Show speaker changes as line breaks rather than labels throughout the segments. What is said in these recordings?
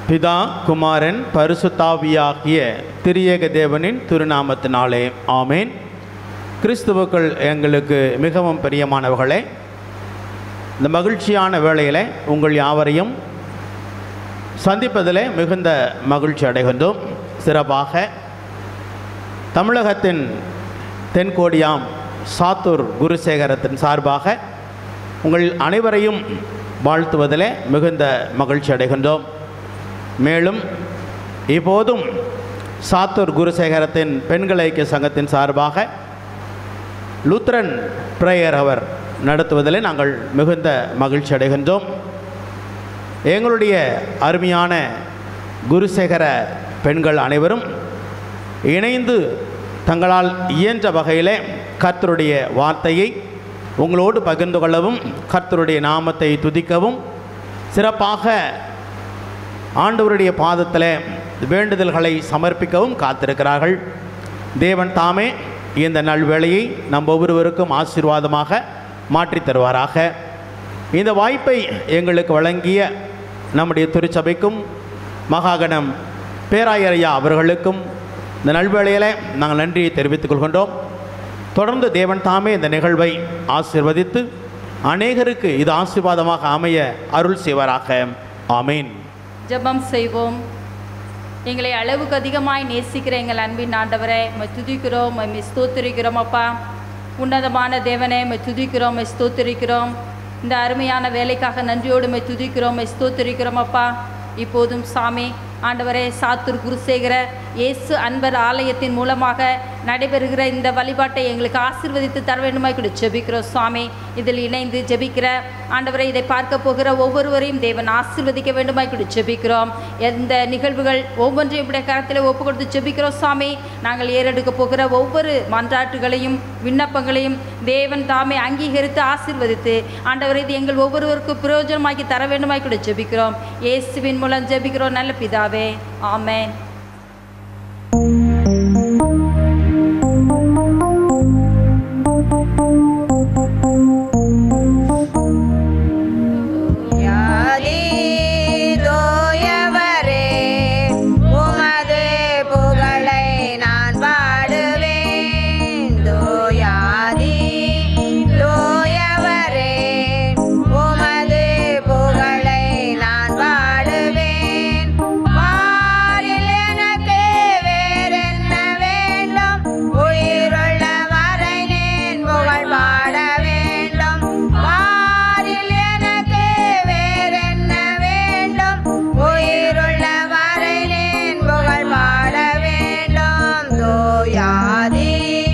பிதா குமாரன் பரிசுத்தாவியாகிய திரியேக தேவனின் திருநாமத்தினாலே ஆமேன் கிறிஸ்துவுக்கள் எங்களுக்கு மிகவும் பிரியமானவர்களே இந்த மகிழ்ச்சியான வேளையில் உங்கள் யாவரையும் சந்திப்பதிலே மிகுந்த மகிழ்ச்சி அடைகின்றோம் சிறப்பாக தமிழகத்தின் தென்கோடியாம் சாத்தூர் குருசேகரத்தின் சார்பாக உங்கள் அனைவரையும் வாழ்த்துவதிலே மிகுந்த மகிழ்ச்சி அடைகின்றோம் மேலும் இப்போதும் சாத்தூர் குருசேகரத்தின் பெண்கள் ஐக்கிய சங்கத்தின் சார்பாக லூத்ரன் பிரேயர் அவர் நடத்துவதிலே நாங்கள் மிகுந்த மகிழ்ச்சி அடைகின்றோம் எங்களுடைய அருமையான குருசேகர பெண்கள் அனைவரும் இணைந்து தங்களால் இயன்ற வகையிலே கர்த்தருடைய வார்த்தையை உங்களோடு பகிர்ந்து கொள்ளவும் கர்த்தருடைய நாமத்தை துதிக்கவும் சிறப்பாக ஆண்டவருடைய பாதத்தில் வேண்டுதல்களை சமர்ப்பிக்கவும் காத்திருக்கிறார்கள் தேவன் தாமே இந்த நல்வேளையை நம் ஒவ்வொருவருக்கும் ஆசீர்வாதமாக மாற்றித் தருவாராக இந்த வாய்ப்பை எங்களுக்கு வழங்கிய நம்முடைய திருச்சபைக்கும் மகாகணம் பேராயரையா அவர்களுக்கும் இந்த நல்வேளையில் நாங்கள் நன்றியை தெரிவித்துக் கொள்கின்றோம் தொடர்ந்து தேவன் தாமே இந்த நிகழ்வை ஆசீர்வதித்து அநேகருக்கு இது ஆசீர்வாதமாக அமைய அருள் செய்வாராக ஆமீன்
ஜெபம் செய்வோம் எங்களை அளவுக்கு அதிகமாய் நேசிக்கிற எங்கள் அன்பின் ஆண்டவரே மை துதிக்கிறோம் மை ஸ்தோத்திரிக்கிறோம் அப்பா உன்னதமான தேவனே மை துதிக்கிறோம் மை ஸ்தோத்திரிக்கிறோம் இந்த அருமையான வேலைக்காக நன்றியோடு மை துதிக்கிறோம் மை ஸ்தோத்திரிக்கிறோம் அப்பா இப்போதும் சாமி ஆண்டவரே சாத்தூர் குருசேகர இயேசு அன்பர் ஆலயத்தின் மூலமாக நடைபெறுகிற இந்த வழிபாட்டை எங்களுக்கு ஆசீர்வதித்து தர வேண்டுமாய் கூட ஜெபிக்கிறோம் சுவாமி இதில் இணைந்து ஜெபிக்கிற ஆண்டவரை இதை பார்க்க போகிற ஒவ்வொருவரையும் தேவன் ஆசீர்வதிக்க வேண்டுமாய் கூட ஜெபிக்கிறோம் எந்த நிகழ்வுகள் ஒவ்வொன்றையும் இப்படி கரத்தில் ஒப்பு கொடுத்து ஜெபிக்கிறோம் சுவாமி நாங்கள் ஏறெடுக்க போகிற ஒவ்வொரு மன்றாட்டுகளையும் விண்ணப்பங்களையும் தேவன் தாமே அங்கீகரித்து ஆசீர்வதித்து ஆண்டவரை இது எங்கள் ஒவ்வொருவருக்கும் பிரயோஜனமாக்கி தர வேண்டுமாய் கூட ஜெபிக்கிறோம் இயேசுவின் மூலம் ஜெபிக்கிறோம் நல்ல பிதாவே ஆமென்
யாரே தோயவரே உமது புகழை நான் பாடுவேன் தோயாதி தோயவரே உமது புகழை நான் பாடுவேன் பாரில் எனக்கு வேறென்ன வேண்டும் உயிருள்ள வரை நேன் புகழ் பாட வேண்டும் பாரில் எனக்கு வேறென்ன வேண்டும் உயிருள்ள வரை நேன் புகழ் பாட வேண்டும் தோயாதி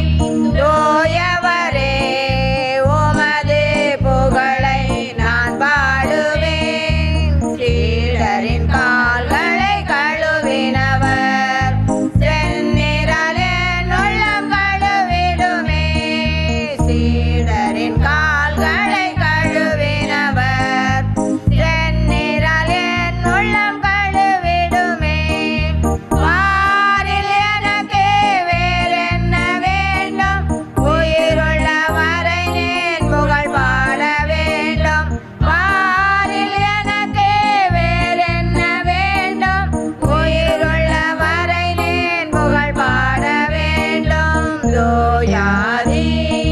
தோயவரே உமது புகழை நான் பாடுவேன் சீடரின் கால்களை கழுவினவர் செந்நிரலின் உள்ளம் கழுவிடுமே சீடரின் கால்களை கழுவினவர் செந்நிரலின் உள்ளம் கழுவிடுமே வாரில் எனக்கு வேறென்ன வேண்டும் உயிருள்ள வரை நேன் புகழ் பாட வேண்டும் வாரில் எனக்கு வேறென்ன வேண்டும் உயிருள்ள வரை நேன் புகழ் பாட வேண்டும் தோயாதி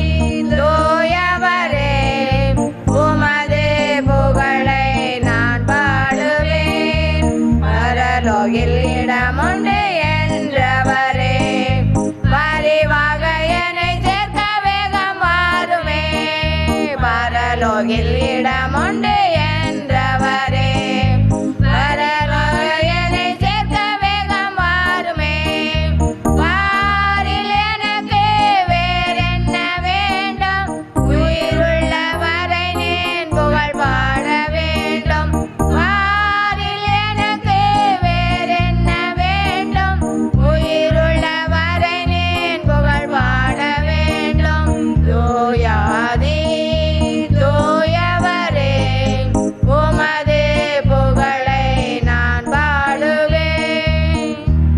தோயவரே உமது புகழை நான் பாடுவேன் பரலோகில் இடமுண்டு என்றவரே பரிவாக என்னை சேர்க்க வேகம் வாருமே பரலோகில் இடமுண்டு என்றவரே பரலோக என்னை சேர்க்க வேகம் வாருமே வாரில் எனக்கு வேறென்ன வேண்டும் உயிருள்ள வரை நேன் புகழ் பாட வேண்டும் வாரில் எனக்கு வேறென்ன வேண்டும் உயிருள்ள வரை நேன் புகழ் பாட வேண்டும் தோயாதி தோயவரே உமது புகழை நான் பாடுவேன்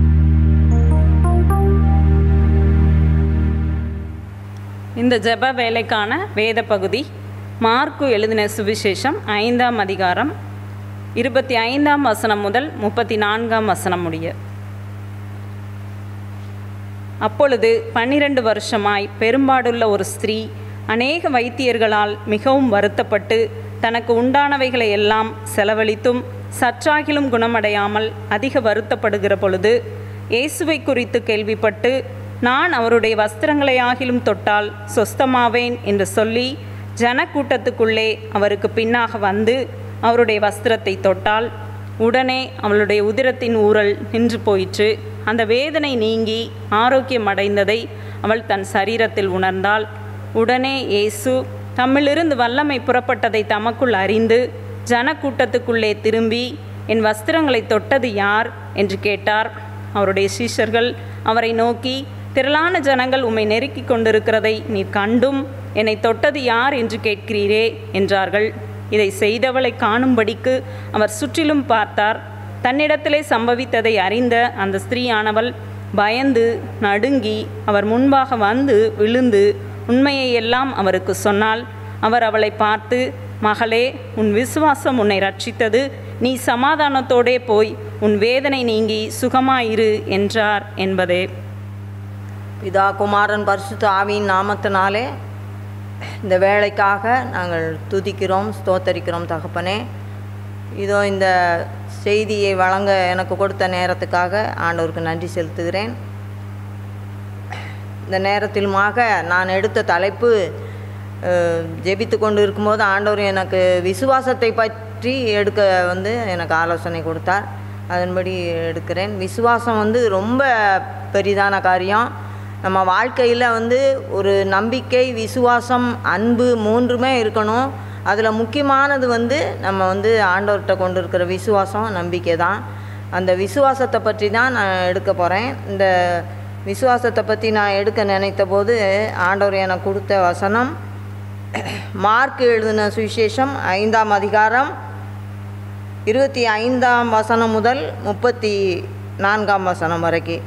இந்த ஜெப வேலைக்கான வேத பகுதி மார்க்கு எழுதின சுவிசேஷம் ஐந்தாம் அதிகாரம் இருபத்தி ஐந்தாம் வசனம் முதல் முப்பத்தி நான்காம் வசனம் முடிய அப்பொழுது பன்னிரண்டு வருஷமாய் பெரும்பாடுள்ள ஒரு ஸ்திரீ அநேக வைத்தியர்களால் மிகவும் வருத்தப்பட்டு தனக்கு உண்டானவைகளை எல்லாம் செலவழித்தும் சற்றாகிலும் குணமடையாமல் அதிக வருத்தப்படுகிற பொழுது இயேசுவை குறித்து கேள்விப்பட்டு நான் அவருடைய வஸ்திரங்களை ஆகிலும் தொட்டால் சொஸ்தமாவேன் என்று சொல்லி ஜனக்கூட்டத்துக்குள்ளே அவருக்கு பின்னாக வந்து அவருடைய வஸ்திரத்தை தொட்டால் உடனே அவளுடைய உதிரத்தின் ஊரல் நின்று போயிற்று அந்த வேதனை நீங்கி ஆரோக்கியம் அடைந்ததை அவள் தன் சரீரத்தில் உணர்ந்தாள் உடனே இயேசு தம்மிலிருந்து வல்லமை புறப்பட்டதை தமக்குள் அறிந்து ஜனக்கூட்டத்துக்குள்ளே திரும்பி என் வஸ்திரங்களை தொட்டது யார் என்று கேட்டார் அவருடைய சீஷர்கள் அவரை நோக்கி திரளான ஜனங்கள் உம்மை நெருக்கிக் கொண்டிருக்கிறதை நீர் கண்டும் என்னை தொட்டது யார் என்று கேட்கிறீரே என்றார்கள் இதை செய்தவளை காணும்படிக்கு அவர் சுற்றிலும் பார்த்தார் தன்னிடத்திலே சம்பவித்ததை அறிந்த அந்த ஸ்திரீயானவள் பயந்து நடுங்கி அவர் முன்பாக வந்து விழுந்து உண்மையை எல்லாம் அவருக்கு சொன்னால் அவர் அவளை பார்த்து மகளே உன் விசுவாசம் உன்னை ரட்சித்தது நீ சமாதானத்தோடே போய் உன் வேதனை நீங்கி சுகமாயிரு என்றார் என்பதே
பிதா குமாரன் பரிசுத்த ஆவியின் நாமத்தினாலே இந்த வேலைக்காக நாங்கள் துதிக்கிறோம் ஸ்தோத்தரிக்கிறோம் தகப்பனே இதோ இந்த செய்தியை வழங்க எனக்கு கொடுத்த நேரத்துக்காக ஆண்டவருக்கு நன்றி செலுத்துகிறேன் இந்த நேரத்திலுமாக நான் எடுத்த தலைப்பு அஹ், ஜெபித்து கொண்டு இருக்கும்போது ஆண்டவர் எனக்கு விசுவாசத்தை பற்றி எடுக்க வந்து எனக்கு ஆலோசனை கொடுத்தார் அதன்படி எடுக்கிறேன் விசுவாசம் வந்து ரொம்ப பெரிதான காரியம் நம்ம வாழ்க்கையில் வந்து ஒரு நம்பிக்கை விசுவாசம் அன்பு மூன்றுமே இருக்கணும் அதில் முக்கியமானது வந்து நம்ம வந்து ஆண்டவர்கிட்ட கொண்டு இருக்கிற விசுவாசம் நம்பிக்கை தான் அந்த விசுவாசத்தை பற்றி தான் நான் எடுக்க போகிறேன் இந்த விசுவாசத்தை பற்றி நான் எடுக்க நினைத்த போது ஆண்டவர் எனக்கு கொடுத்த வசனம் மார்க் எழுதின சுவிசேஷம் ஐந்தாம் அதிகாரம் இருபத்தி ஐந்தாம் வசனம் முதல் முப்பத்தி நான்காம் வசனம் வரைக்கும்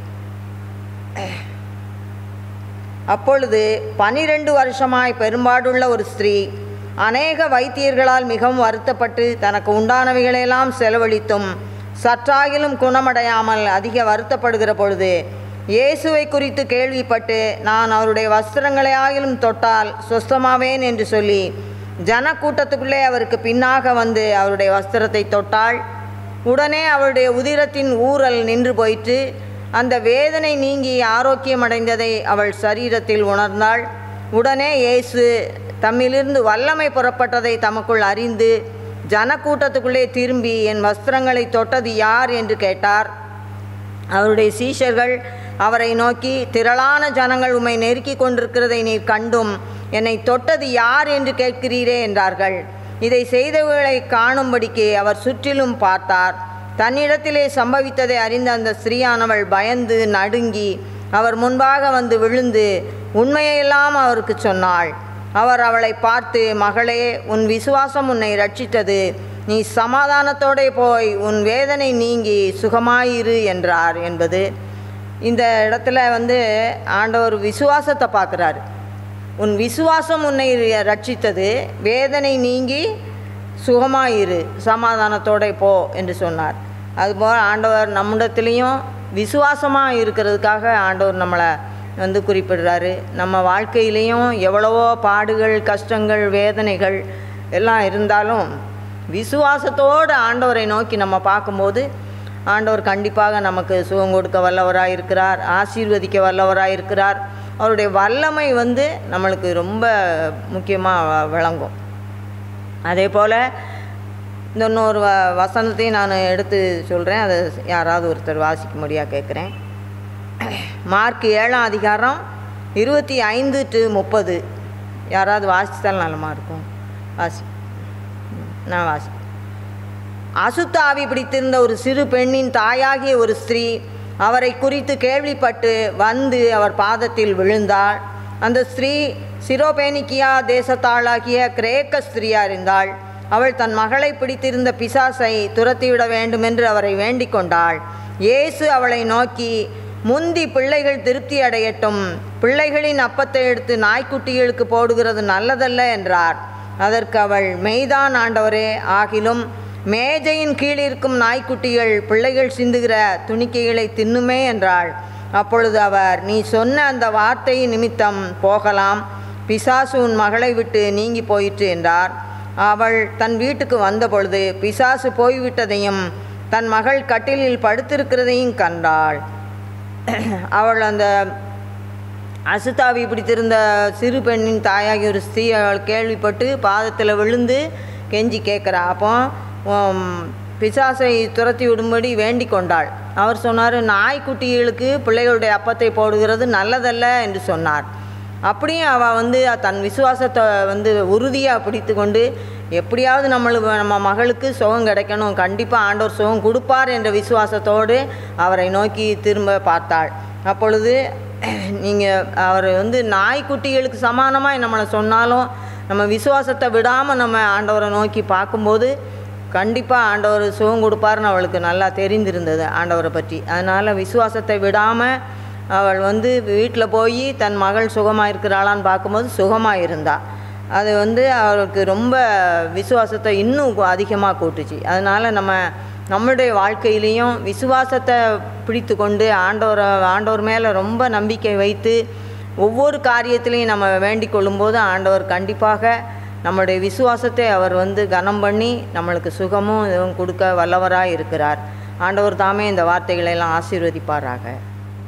அப்பொழுது பனிரெண்டு வருஷமாய் பெரும்பாடுள்ள ஒரு ஸ்திரீ அநேக வைத்தியர்களால் மிகவும் வருத்தப்பட்டு தனக்கு உண்டானவைகளெல்லாம் செலவழித்தும் சற்றாகிலும் குணமடையாமல் அதிக வருத்தப்படுகிற பொழுது இயேசுவை குறித்து கேள்விப்பட்டு நான் அவருடைய வஸ்திரங்களை ஆகிலும் தொட்டால் சொஸ்தமாவேன் என்று சொல்லி ஜனக்கூட்டத்துக்குள்ளே அவருக்கு பின்னாக வந்து அவருடைய வஸ்திரத்தை தொட்டாள் உடனே அவளுடைய உதிரத்தின் ஊறல் நின்று போயிற்று அந்த வேதனை நீங்கி ஆரோக்கியமடைந்ததை அவள் சரீரத்தில் உணர்ந்தாள் உடனே இயேசு தம்மிலிருந்து வல்லமை புறப்பட்டதை தமக்குள் அறிந்து ஜனக்கூட்டத்துக்குள்ளே திரும்பி என் வஸ்திரங்களை தொட்டது யார் என்று கேட்டார் அவருடைய சீஷர்கள் அவரை நோக்கி திரளான ஜனங்கள் உம்மை நெருக்கி கொண்டிருக்கிறதை நீர் கண்டும் என்னை தொட்டது யார் என்று கேட்கிறீரே என்றார்கள் இதை செய்தவர்களை காணும்படிக்கு அவர் சுற்றிலும் பார்த்தார் தன்னிடத்திலே சம்பவித்ததை அறிந்த அந்த ஸ்திரீயானவள் பயந்து நடுங்கி அவர் முன்பாக வந்து விழுந்து உண்மையெல்லாம் அவருக்கு சொன்னாள் அவர் அவளை பார்த்து மகளே உன் விசுவாசம் உன்னை ரட்சித்தது நீ சமாதானத்தோடே போய் உன் வேதனை நீங்கி சுகமாயிரு என்றார் என்பது இந்த இடத்துல வந்து ஆண்டவர் விசுவாசத்தை பார்க்குறாரு உன் விசுவாசம் உன்னை ரட்சித்தது வேதனை நீங்கி சுகமாயிரு சமாதானத்தோடே போ என்று சொன்னார் அதுபோல் ஆண்டவர் நம்மிடத்துலேயும் விசுவாசமாக இருக்கிறதுக்காக ஆண்டவர் நம்மளை வந்து குறிப்பிடுறாரு நம்ம வாழ்க்கையிலையும் எவ்வளவோ பாடுகள் கஷ்டங்கள் வேதனைகள் எல்லாம் இருந்தாலும் விசுவாசத்தோடு ஆண்டவரை நோக்கி நம்ம பார்க்கும்போது ஆண்டவர் கண்டிப்பாக நமக்கு சுகம் கொடுக்க வல்லவராக இருக்கிறார் ஆசீர்வதிக்க வல்லவராக இருக்கிறார் அவருடைய வல்லமை வந்து நம்மளுக்கு ரொம்ப முக்கியமாக விளங்கும் அதே போல் இந்த இன்னொரு வ வசனத்தையும் நான் எடுத்து சொல்கிறேன் அதை யாராவது ஒருத்தர் வாசிக்கும்படியாக கேட்குறேன் மார்க் ஏழாம் அதிகாரம் இருபத்தி ஐந்து டு முப்பது யாராவது வாசித்தால் நலமாக இருக்கும் வாசி ம், நான் வாசி அசுத்தாவி பிடித்திருந்த ஒரு சிறு பெண்ணின் தாயாகிய ஒரு ஸ்திரீ அவரை குறித்து கேள்விப்பட்டு வந்து அவர் பாதத்தில் விழுந்தாள் அந்த ஸ்திரீ சிரோபேனிக்கியா தேசத்தாளாகிய கிரேக்க ஸ்திரீயா இருந்தாள் அவள் தன் மகளை பிடித்திருந்த பிசாசை துரத்திவிட வேண்டுமென்று அவரை வேண்டிக் கொண்டாள் இயேசு அவளை நோக்கி முந்தி பிள்ளைகள் திருப்தி அடையட்டும் பிள்ளைகளின் அப்பத்தை எடுத்து நாய்க்குட்டிகளுக்கு போடுகிறது நல்லதல்ல என்றார் அதற்கு அவள் மெய்தான் ஆண்டவரே ஆகிலும் மேஜையின் கீழ் இருக்கும் நாய்க்குட்டிகள் பிள்ளைகள் சிந்துகிற துணிக்கைகளை தின்னுமே என்றாள் அப்பொழுது அவர் நீ சொன்ன அந்த வார்த்தை நிமித்தம் போகலாம் பிசாசு உன் மகளை விட்டு நீங்கி போயிற்று என்றார் அவள் தன் வீட்டுக்கு வந்தபொழுது பிசாசு போய்விட்டதையும் தன் மகள் கட்டிலில் படுத்திருக்கிறதையும் கண்டாள் அவள் அந்த அசுத்தாவி பிடித்திருந்த சிறு பெண்ணின் தாயாகி ஒரு ஸ்திரீ அவள் கேள்விப்பட்டு பாதத்தில் விழுந்து கெஞ்சி கேட்குறா அப்போ உம், பிசாசை துரத்தி விடும்படி வேண்டிக் கொண்டாள் அவர் சொன்னார் நாய்க்குட்டிகளுக்கு பிள்ளைகளுடைய அப்பத்தை போடுகிறது நல்லதல்ல என்று சொன்னார் அப்படியும் அவள் வந்து தன் விசுவாசத்தை வந்து உறுதியாக பிடித்து கொண்டு எப்படியாவது நம்மளுக்கு நம்ம மகளுக்கு சுகம் கிடைக்கணும் கண்டிப்பாக ஆண்டவர் சுகம் கொடுப்பார் என்ற விசுவாசத்தோடு அவரை நோக்கி திரும்ப பார்த்தாள் அப்பொழுது நீங்கள் அவர் வந்து நாய்க்குட்டிகளுக்கு சமானமாக நம்மளை சொன்னாலும் நம்ம விசுவாசத்தை விடாமல் நம்ம ஆண்டவரை நோக்கி பார்க்கும்போது கண்டிப்பாக ஆண்டவர் சுகம் கொடுப்பாருன்னு அவளுக்கு நல்லா தெரிந்திருந்தது ஆண்டவரை பற்றி அதனால் விசுவாசத்தை விடாமல் அவள் வந்து வீட்டில் போய் தன் மகள் சுகமாக இருக்கிறாளான்னு பார்க்கும்போது சுகமாக இருந்தா அது வந்து அவளுக்கு ரொம்ப விசுவாசத்தை இன்னும் அதிகமாக கூட்டுச்சு அதனால் நம்ம நம்மளுடைய வாழ்க்கையிலையும் விசுவாசத்தை பிடித்து கொண்டு ஆண்டவரை ஆண்டவர் மேலே ரொம்ப நம்பிக்கை வைத்து ஒவ்வொரு காரியத்திலையும் நம்ம வேண்டிக் கொள்ளும்போது ஆண்டவர் கண்டிப்பாக நம்மளுடைய விசுவாசத்தை அவர் வந்து கனம் பண்ணி நம்மளுக்கு சுகமும் இதுவும் கொடுக்க வல்லவராக இருக்கிறார் ஆண்டவர் தாமே இந்த வார்த்தைகளை எல்லாம் ஆசீர்வதிப்பாராக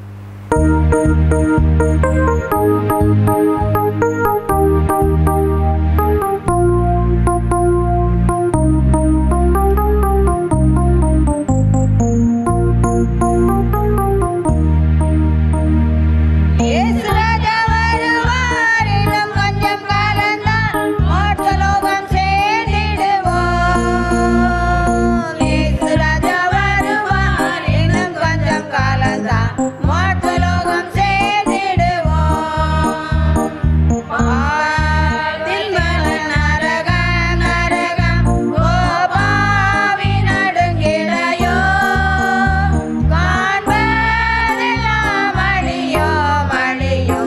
இயேசு ராஜா வருவார் இன்னும் கொஞ்சம் காலம்தான் மோட்சலோகம் சேர்ந்திடுவோம் இயேசு ராஜா வருவார் இன்னும் கொஞ்சம் காலம்தான் மோட்சலோகம் சேர்ந்திடுவோம் பாதில் மல நரக நரகம் கோபாவி நடுங்கிடையோ காண்பதெல்லாம் அழியோ மழியோ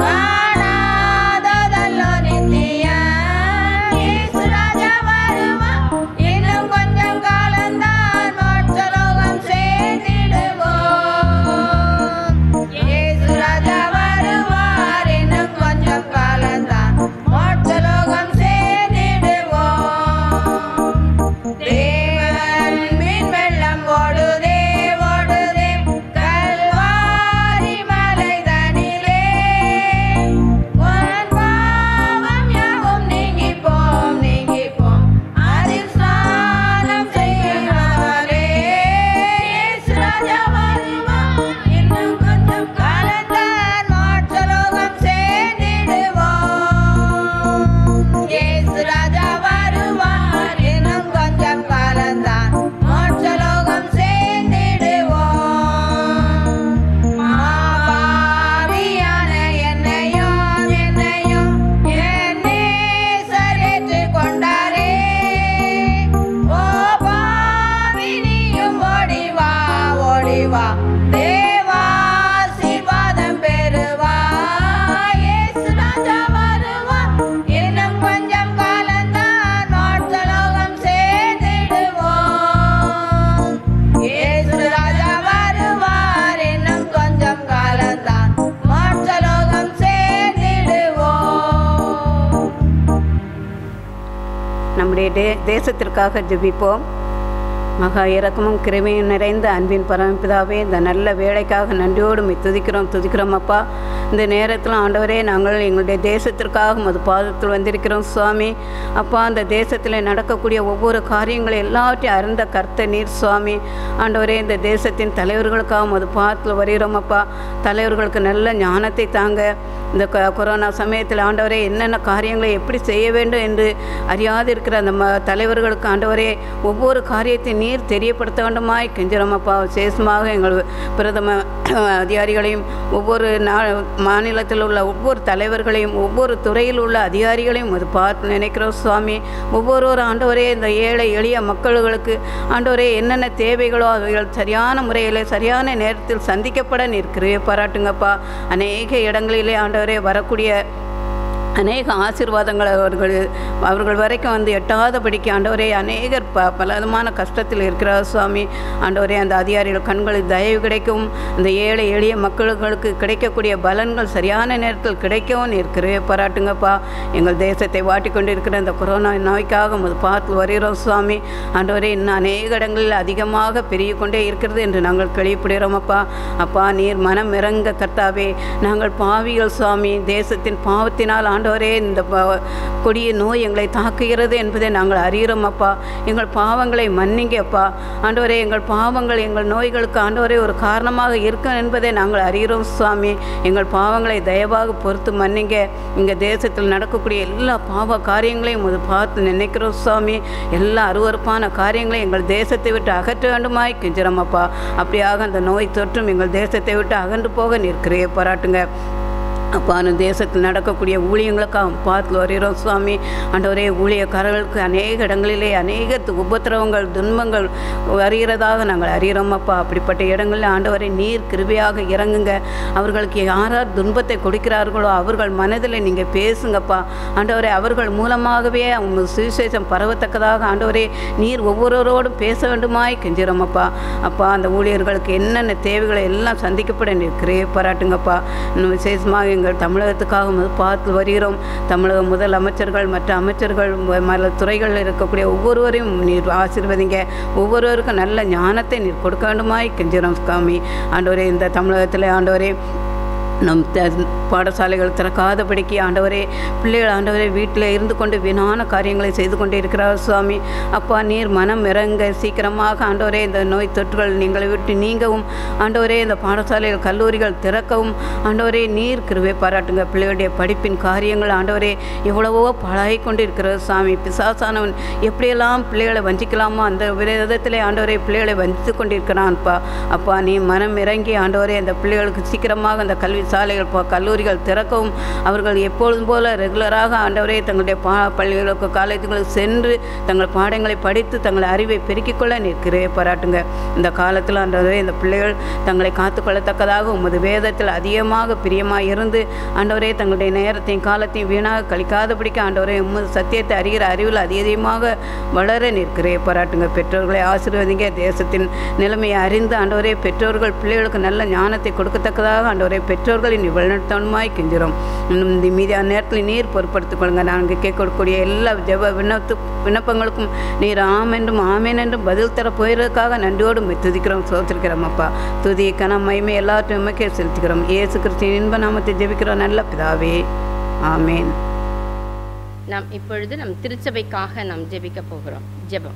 காணாததல்லோ நித்தியம் இயேசு ராஜா வருவான் இன்னும் கொஞ்சம் காலம்தான் மோட்சலோகம் சேர்ந்திடுவோம் இயேசு ராஜா வருவார் இன்னும் கொஞ்சம் காலம்தான் மோட்சலோகம் சேர்ந்திடுவோம் தேவன் மீன் வெள்ளம் ஓடுதே ஓடுதே கல்வாரி மலை தனிலே உன் பாவம் யாவும் நீங்கி போம் நீங்கி போம் அதில் ஸ்நானம் செய்கிறவரே இயேசு ராஜா வருவான் இன்னும் கொஞ்சம் காலத்தான் மோட்சலோகம் சேர்ந்திடுவோம் இயேசு ராஜா வருவார் இன்னும் கொஞ்சம் காலந்தான் மோட்சலோகம் சேர்ந்திடுவோம் மாபாவியான என்னையும் என்னையும் என் நேசர் ஏற்றுக் கொண்டாரே ஓ பாவி நீயும் ஓடி வா ஓடி வா தேவாசீர்வாதம் பெறுவா இயேசு ராஜா வருவான் இன்னும் கொஞ்சம் காலந்தான் மோட்சலோகம் சேர்ந்திடுவோம் இயேசு ராஜா வருவார் இன்னும் கொஞ்சம் காலந்தான் மோட்சலோகம் சேர்ந்திடுவோம்
நம்முடைய தே தேசத்திற்காக ஜெபிப்போம் மகா இரக்கமும் கிருமையும் நிறைந்த அன்பின் பரமபிதாவே இந்த நல்ல வேலைக்காக நன்றியோடு உம்மை துதிக்கிறோம் துதிக்கிறோம் அப்பா இந்த நேரத்தில் ஆண்டவரே நாங்கள் எங்களுடைய தேசத்திற்காக மது பாதத்தில் வந்திருக்கிறோம் சுவாமி அப்பா அந்த தேசத்தில் நடக்கக்கூடிய ஒவ்வொரு காரியங்களை எல்லாவற்றையும் அறிந்த கர்த்த நீர் சுவாமி ஆண்டவரே இந்த தேசத்தின் தலைவர்களுக்காக மது பாதத்தில் வருகிறோம் அப்பா தலைவர்களுக்கு நல்ல ஞானத்தை தாங்க இந்த கொ- கொரோனா சமயத்தில் ஆண்டவரே என்னென்ன காரியங்களை எப்படி செய்ய வேண்டும் என்று அறியாது இருக்கிற அந்த ம தலைவர்களுக்கு ஆண்டவரே ஒவ்வொரு காரியத்தை நீர் தெரியப்படுத்த வேண்டுமாய் கெஞ்சிரோம் அப்பா விசேஷமாக எங்கள் பிரதம அதிகாரிகளையும் ஒவ்வொரு நா மாநிலத்தில் உள்ள ஒவ்வொரு தலைவர்களையும் ஒவ்வொரு துறையில் உள்ள அதிகாரிகளையும் அது பார்த்து நினைக்கிறோம் சுவாமி ஒவ்வொரு ஆண்டவரே இந்த ஏழை எளிய மக்களுக்கு ஆண்டவரே என்னென்ன தேவைகளோ அவைகள் சரியான முறையில் சரியான நேரத்தில் சந்திக்கப்பட நீர் கிருபை பாராட்டுங்கப்பா அநேக இடங்களிலே ஆண்டவரே வரக்கூடிய அநேக ஆசீர்வாதங்கள் அவர்கள் அவர்கள் வரைக்கும் வந்து எட்டாதபடிக்கு ஆண்டவரே அநேகர் ப பலவிதமான கஷ்டத்தில் இருக்கிறார் சுவாமி ஆண்டவரே அந்த அதிகாரிகள் கண்களில் தயவு கிடைக்கும் இந்த ஏழை எளிய மக்களுக்கு கிடைக்கக்கூடிய பலன்கள் சரியான நேரத்தில் கிடைக்கவும் இருக்கிறே பாராட்டுங்கப்பா எங்கள் தேசத்தை வாட்டி கொண்டு இருக்கிற இந்த கொரோனா நோய்க்காக உமது பார்த்து வருகிறோம் சுவாமி ஆண்டவரே இன்னும் அநேக இடங்களில் அதிகமாக பெருகி கொண்டே இருக்கிறது என்று நாங்கள் கேள்விப்படுகிறோம் அப்பா அப்பா நீர் மனம் இறங்க கர்த்தாவே நாங்கள் பாவிகள் சுவாமி தேசத்தின் பாவத்தினால் ஆண்டவரே இந்த ப- கொடிய நோய் எங்களை தாக்குகிறது என்பதை நாங்கள் அறிகிறோம் அப்பா எங்கள் பாவங்களை மன்னிங்க அப்பா ஆண்டவரே எங்கள் பாவங்கள் எங்கள் நோய்களுக்கு ஆண்டவரே ஒரு காரணமாக இருக்கும் என்பதை நாங்கள் அறிகிறோம் சுவாமி எங்கள் பாவங்களை தயவாக பொறுத்து மன்னிங்க இங்கே தேசத்தில் நடக்கக்கூடிய எல்லா பாவ காரியங்களையும் உமது பார்த்து நினைக்கிறோம் சுவாமி எல்லா அருவருப்பான காரியங்களையும் எங்கள் தேசத்தை விட்டு அகற்ற வேண்டுமாய் கெஞ்சுறோம் அப்பா அப்படியாக அந்த நோய் தொற்றும் எங்கள் தேசத்தை விட்டு அகன்று போக நிற்கிறே பாராட்டுங்க அப்பா அந்த தேசத்தில் நடக்கக்கூடிய ஊழியங்களுக்காக பார்த்து வருகிறோம் சுவாமி ஆண்டவரே ஊழியக்காரர்களுக்கு அநேக இடங்களிலே அநேக து- உபத்திரவங்கள் துன்பங்கள் வருகிறதாக நாங்கள் அறிகிறோம் அப்பா அப்படிப்பட்ட இடங்களில் ஆண்டவரை நீர் கிருபையாக இறங்குங்க அவர்களுக்கு யார் யார் துன்பத்தை கொடுக்கிறார்களோ அவர்கள் மனதில் நீங்கள் பேசுங்கப்பா ஆண்டவரே அவர்கள் மூலமாகவே அவங்க சுவிசேஷம் பரவத்தக்கதாக ஆண்டவரே நீர் ஒவ்வொருவரோடும் பேச வேண்டுமாய் கெஞ்சிரோம் அப்பா அப்பா அந்த ஊழியர்களுக்கு என்னென்ன தேவைகளை எல்லாம் சந்திக்கப்பட நிற்கிறே பாராட்டுங்கப்பா இன்னும் விசேஷமாக எங்கள் தமிழகத்துக்காக முதல் பார்த்து வருகிறோம் தமிழக முதல் அமைச்சர்கள் மற்ற அமைச்சர்கள் ம- மற்ற துறைகளில் இருக்கக்கூடிய ஒவ்வொருவரையும் நீர் ஆசீர்வதிங்க ஒவ்வொருவருக்கும் நல்ல ஞானத்தை நீர் கொடுக்க வேண்டுமாய் கெஞ்சிரோம் சுவாமி ஆண்டவரே இந்த தமிழகத்தில் ஆண்டவரே நம் த- பாடசாலைகள் திறக்காதபடிக்கு ஆண்டவரே பிள்ளைகள் ஆண்டவரே வீட்டில் இருந்து கொண்டு வீணான காரியங்களை செய்து கொண்டே இருக்கிறார் சுவாமி அப்பா நீர் மனம் இறங்க சீக்கிரமாக ஆண்டவரே இந்த நோய் தொற்றுகள் நீங்களை விட்டு நீங்கவும் ஆண்டவரே இந்த பாடசாலைகள் கல்லூரிகள் திறக்கவும் ஆண்டவரே நீர் கிருபை பாராட்டுங்க பிள்ளைகளுடைய படிப்பின் காரியங்கள் ஆண்டவரே எவ்வளவோ பழகி கொண்டு இருக்கிறது சாமி பிசாசானவன் எப்படியெல்லாம் பிள்ளைகளை வஞ்சிக்கலாமோ அந்த விதத்திலே ஆண்டவரே பிள்ளைகளை வஞ்சித்து கொண்டிருக்கிறான்ப்பா அப்பா நீ மனம் இறங்கி ஆண்டவரே அந்த பிள்ளைகளுக்கு சீக்கிரமாக அந்த கல்வி சாலைகள் ப- கல்லூரிகள் திறக்கவும் அவர்கள் எப்பொழுதும் போல ரெகுலராக ஆண்டவரே தங்களுடைய பா பள்ளிகளுக்கு காலேஜுகளுக்கு சென்று தங்கள் பாடங்களை படித்து தங்கள் அறிவை பெருக்கிக் கொள்ள நிற்கிறே பாராட்டுங்க இந்த காலத்தில் ஆண்டவரே இந்த பிள்ளைகள் தங்களை காத்துக்கொள்ளத்தக்கதாக உமது வேதத்தில் அதிகமாக பிரியமாக இருந்து ஆண்டவரே தங்களுடைய நேரத்தையும் காலத்தையும் வீணாக கழிக்காதபடிக்கு ஆண்டவரே உமது சத்தியத்தை அறிகிற அறிவில் அதிகமாக வளர நிற்கிறே பாராட்டுங்க பெற்றோர்களை ஆசீர்வதிங்க தேசத்தின் நிலைமையை அறிந்து ஆண்டவரே பெற்றோர்கள் பிள்ளைகளுக்கு நல்ல ஞானத்தை கொடுக்கத்தக்கதாக ஆண்டவரே பெற்றோர்களை நீ வழிநடத்தணுமாய் கெஞ்சிரும் இன்னும் இந்த மீதியான நேரத்தில் நீர் பொறுப்படுத்திக் கொள்ளுங்க நாங்கள் கேட்கக்கூடிய எல்லா ஜெப விண்ணத்து விண்ணப்பங்களுக்கும் நீர் ஆம் என்றும் ஆமேன் என்றும் பதில் தர போயிருக்காக நன்றியோடு உம்மை துதிக்கிறோம் சோத்திருக்கிறோம் அப்பா துதி கனம் மகிமை எல்லாத்தையும் உமக்கே செலுத்துகிறோம் இயேசு கிறிஸ்துவின் இன்ப நாமத்தை ஜெபிக்கிறோம் நல்ல பிதாவே ஆமேன்
நாம் இப்பொழுது நம் திருச்சபைக்காக நாம் ஜெபிக்க போகிறோம் ஜெபம்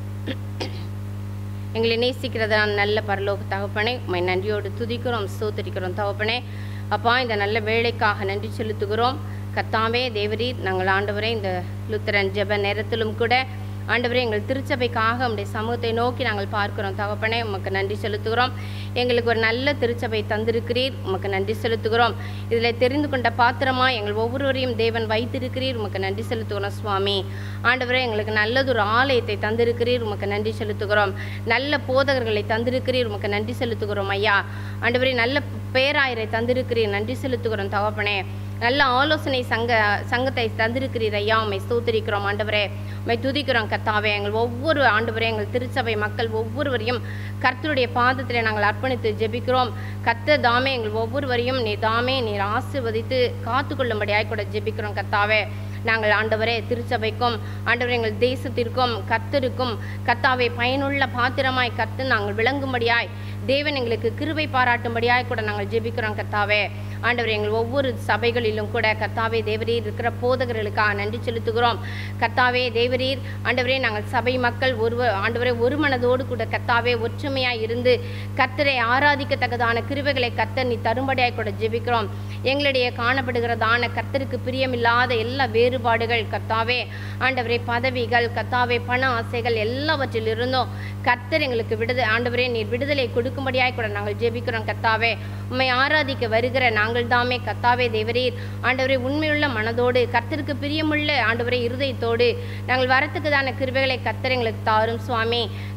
எங்களை நேசிக்கிறதான நல்ல பரலோக தகப்பனே உம்மை நன்றியோடு துதிக்கிறோம் ஸ்தோத்திரிக்கிறோம் தகப்பனே அப்பா இந்த நல்ல வேலைக்காக நன்றி செலுத்துகிறோம் கத்தாவே தேவரீர் நாங்கள் ஆண்டவரே இந்த லுத்தரன் ஜெப நேரத்திலும் கூட ஆண்டவரே எங்கள் திருச்சபைக்காக உம்முடைய சமூகத்தை நோக்கி நாங்கள் பார்க்கிறோம் தகப்பனே உமக்கு நன்றி செலுத்துகிறோம் எங்களுக்கு ஒரு நல்ல திருச்சபை தந்திருக்கிறீர் உமக்கு நன்றி செலுத்துகிறோம் இதில் தெரிந்து கொண்ட பாத்திரமா எங்கள் ஒவ்வொருவரையும் தேவன் வைத்திருக்கிறீர் உமக்கு நன்றி செலுத்துகிறோம் சுவாமி ஆண்டவரே எங்களுக்கு நல்லதொரு ஆலயத்தை தந்திருக்கிறீர் உமக்கு நன்றி செலுத்துகிறோம் நல்ல போதகர்களை தந்திருக்கிறீர் உமக்கு நன்றி செலுத்துகிறோம் ஐயா ஆண்டவரே நல்ல பேராயரை தந்திருக்கிறீர் நன்றி செலுத்துகிறோம் தகப்பனே நல்ல ஆலோசனை சங்க சங்கத்தை தந்திருக்கிறீர் ஐயா உம்மை ஸ்தோத்திரிக்கிறோம் ஆண்டவரே உம்மை துதிக்கிறோம் கர்த்தாவே எங்கள் ஒவ்வொரு ஆண்டவரே எங்கள் திருச்சபை மக்கள் ஒவ்வொருவரையும் கர்த்தருடைய பாதத்தில் நாங்கள் அர்ப்பணித்து ஜெபிக்கிறோம் கர்த்தர் தாமே எங்கள் ஒவ்வொருவரையும் நீ தாமே நீர் ஆசீர்வதித்து காத்துக்கொள்ளும்படியாய் கூட ஜெபிக்கிறோம் கர்த்தாவே நாங்கள் ஆண்டவரே திருச்சபைக்கும் ஆண்டவரே எங்கள் தேசத்திற்கும் கர்த்தருக்கும் கர்த்தாவை பயனுள்ள பாத்திரமாய் கர்த்து நாங்கள் விளங்கும்படியாய் தேவன் எங்களுக்கு கிருபை பாராட்டும்படியாய் கூட நாங்கள் ஜெபிக்கிறோம் கர்த்தாவே ஆண்டவர் எங்கள் ஒவ்வொரு சபைகளிலும் கூட கர்த்தாவே தேவரீர் இருக்கிற போதகர்களுக்காக நன்றி செலுத்துகிறோம் கர்த்தாவே தேவரீர் ஆண்டவரே நாங்கள் சபை மக்கள் ஒரு ஆண்டவரே ஒரு மனதோடு கூட கர்த்தாவே ஒற்றுமையாய் இருந்து கர்த்தரை ஆராதிக்கத்தக்கதான கிருபைகளை கர்த்தர் நீ தரும்படியாய் கூட ஜெபிக்கிறோம் எங்களிடையே காணப்படுகிறதான கர்த்தருக்கு பிரியமில்லாத எல்லா வேறுபாடுகள் கர்த்தாவே ஆண்டவரே பதவிகள் கர்த்தாவே பண ஆசைகள் எல்லாவற்றில் இருந்தும் கர்த்தர் எங்களுக்கு விடுத ஆண்டவரே நீர் விடுதலை கொடுக்கும்படியாய் கூட நாங்கள் ஜெபிக்கிறோம் கர்த்தாவே உம்மை ஆராதிக்க வருகிற நாங்கள் தாமே கர்த்தாவே தேவரீர் ஆண்டவரே உண்மையுள்ள மனதோடு கர்த்தருக்கு பிரியமுள்ள ஆண்டவரே இருதயத்தோடு நாங்கள் வரத்துக்குதான கிருபைகளை கர்த்தர் எங்களுக்கு தாரும் சுவாமி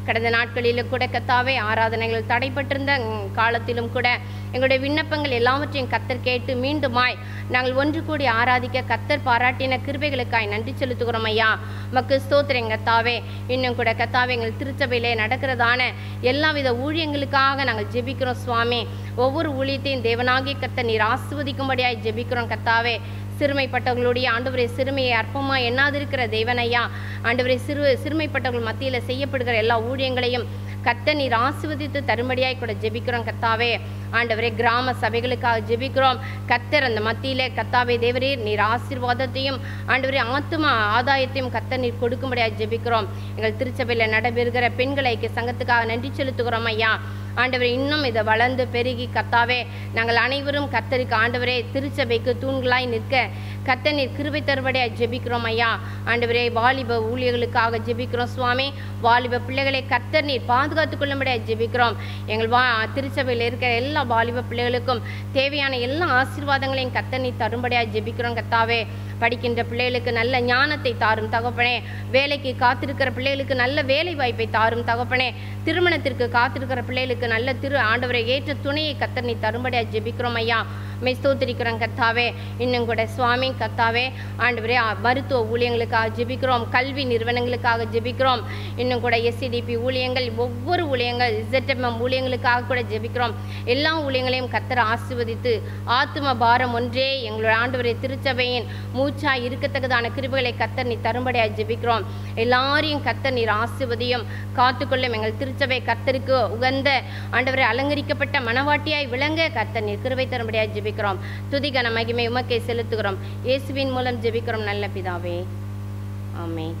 கடந்த நாட்களிலும் கூட கத்தாவே ஆராதனைகள் தடைப்பட்டிருந்த ம், காலத்திலும் கூட எங்களுடைய விண்ணப்பங்கள் எல்லாவற்றையும் கத்தர் கேட்டு மீண்டுமாய் நாங்கள் ஒன்று கூடி ஆராதிக்க கத்தர் பாராட்டின கிருபைகளுக்காய் நன்றி செலுத்துகிறோம் ஐயா மக்கு ஸ்தோத்திரம் கத்தாவே இன்னும் கூட கத்தாவே எங்கள் திருச்சபையிலே நடக்கிறதான எல்லாவித ஊழியங்களுக்காக நாங்கள் ஜெபிக்கிறோம் சுவாமி ஒவ்வொரு ஊழியத்தையும் தேவனாகிய கத்தர் நீர் ஆசிர்வதிக்கும்படியாய் ஜெபிக்கிறோம் கத்தாவே சிறுமைப்பட்டவர்களுடைய ஆண்டவரை சிறுமையை அற்பமா எண்ணாதிருக்கிற தேவனையா ஆண்டவரை சிறு சிறுமைப்பட்டவர்கள் மத்தியில் செய்யப்படுகிற எல்லா ஊழியங்களையும் கத்த நீர் ஆசிர்வதித்து தரும்படியாய் கூட ஜெபிக்கிறோம் கத்தாவே ஆண்டவரே கிராம சபைகளுக்காக ஜெபிக்கிறோம் கத்தர் அந்த மத்தியிலே கத்தாவே தேவரே நீர் ஆசீர்வாதத்தையும் ஆண்டவரே ஆத்தும ஆதாயத்தையும் கத்த நீர் கொடுக்கும்படியாக ஜெபிக்கிறோம் எங்கள் திருச்சபையில் நடைபெறுகிற பெண்கள் ஐக்கிய சங்கத்துக்காக நன்றி செலுத்துகிறோம் ஐயா ஆண்டவரே இன்னும் இதை வளர்ந்து பெருகி கத்தாவே நாங்கள் அனைவரும் கத்தருக்கு ஆண்டவரே திருச்சபைக்கு தூண்களாய் நிற்க கத்த நீர் கிருபை தருபடியாய் ஜெபிக்கிறோம் ஐயா ஆண்டவரே வாலிப ஊழியர்களுக்காக ஜெபிக்கிறோம் சுவாமி வாலிப பிள்ளைகளை கத்தர் நீர் பாதுகாத்துக் கொள்ளும்படியாய் ஜெபிக்கிறோம் எங்கள் வா திருச்சபையில் இருக்கிற எல்லா வாலிப பிள்ளைகளுக்கும் தேவையான எல்லா ஆசீர்வாதங்களையும் கத்தர் நீர் தரும்படியாய் ஜெபிக்கிறோம் கத்தாவே படிக்கின்ற பிள்ளைகளுக்கு நல்ல ஞானத்தை தாரும் தகப்பனே வேலைக்கு காத்திருக்கிற பிள்ளைகளுக்கு நல்ல வேலை வாய்ப்பை தாரும் தகப்பனே திருமணத்திற்கு காத்திருக்கிற பிள்ளைகளுக்கு நல்ல திரு ஆண்டவரை ஏற்ற துணையை கத்தர் நீ தரும்படியா ஜெபிக்கிறோம் ஐயா மெய் ஸ்தோத்திரிக்கிறோம் கத்தாவே இன்னும் கூட சுவாமி கத்தாவே ஆண்டவரே ஆ, மருத்துவ ஊழியங்களுக்காக ஜெபிக்கிறோம் கல்வி நிறுவனங்களுக்காக ஜெபிக்கிறோம் இன்னும் கூட எஸ்சிடிபி ஊழியங்கள் ஒவ்வொரு ஊழியங்கள் இசட்எம்எம் ஊழியங்களுக்காக கூட ஜெபிக்கிறோம் எல்லா ஊழியங்களையும் கத்தர் ஆசிர்வதித்து ஆத்தும பாரம் ஒன்றே எங்களோட ஆண்டவரை திருச்சபையின் மூச்சா இருக்கத்தக்கதான கிருபைகளை கத்தர் நீ தரும்படியாக ஜெபிக்கிறோம் எல்லாரையும் கத்தர் நீர் ஆசிர்வதியும் காத்துக்கொள்ளும் எங்கள் திருச்சபை கத்தருக்கு உகந்த ஆண்டவரை அலங்கரிக்கப்பட்ட மனவாட்டியாய் விளங்க கத்தர் நீர் கிருபை தரும்படியாக ஜெபிக்கிறோம் துதிகன மகிமை உமக்கை செலுத்துகிறோம் இயேசுவின் மூலம் ஜெபிக்கிறோம் நல்ல பிதாவே ஆமென்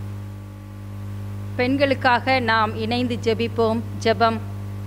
பெண்களுக்காக நாம் இணைந்து ஜெபிப்போம் ஜெபம்